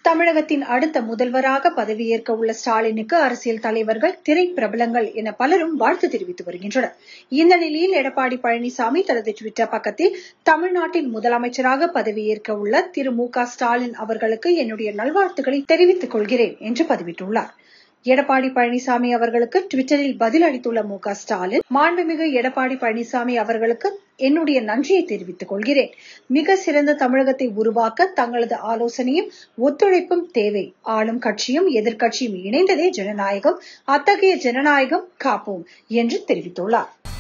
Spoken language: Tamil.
தமிழகத்தின் அடுத்த முதல்வராக பதவியேற்க உள்ள ஸ்டாலினுக்கு அரசியல் தலைவர்கள் திரைப்பிரபலங்கள் என பலரும் வாழ்த்து தெரிவித்து வருகின்றனர் இந்த நிலையில் எடப்பாடி பழனிசாமி தனது டுவிட்டர் பக்கத்தில் தமிழ்நாட்டின் முதலமைச்சராக பதவியேற்க உள்ள திரு மு க ஸ்டாலின் அவர்களுக்கு என்னுடைய நல்வாழ்த்துக்களை தெரிவித்துக் கொள்கிறேன் என்று பதிவிட்டுள்ளார் எடப்பாடி பழனிசாமி அவர்களுக்கு டுவிட்டரில் பதில் அளித்துள்ள மு க ஸ்டாலின் மாண்புமிகு எடப்பாடி பழனிசாமி அவர்களுக்கு என்னுடைய நன்றியை தெரிவித்துக் கொள்கிறேன் மிக சிறந்த தமிழகத்தை உருவாக்க தங்களது ஆலோசனையும் ஒத்துழைப்பும் தேவை ஆளும் கட்சியும் எதிர்க்கட்சியும் இணைந்ததே ஜனநாயகம் அத்தகைய ஜனநாயகம் காப்போம் என்று தெரிவித்துள்ளார்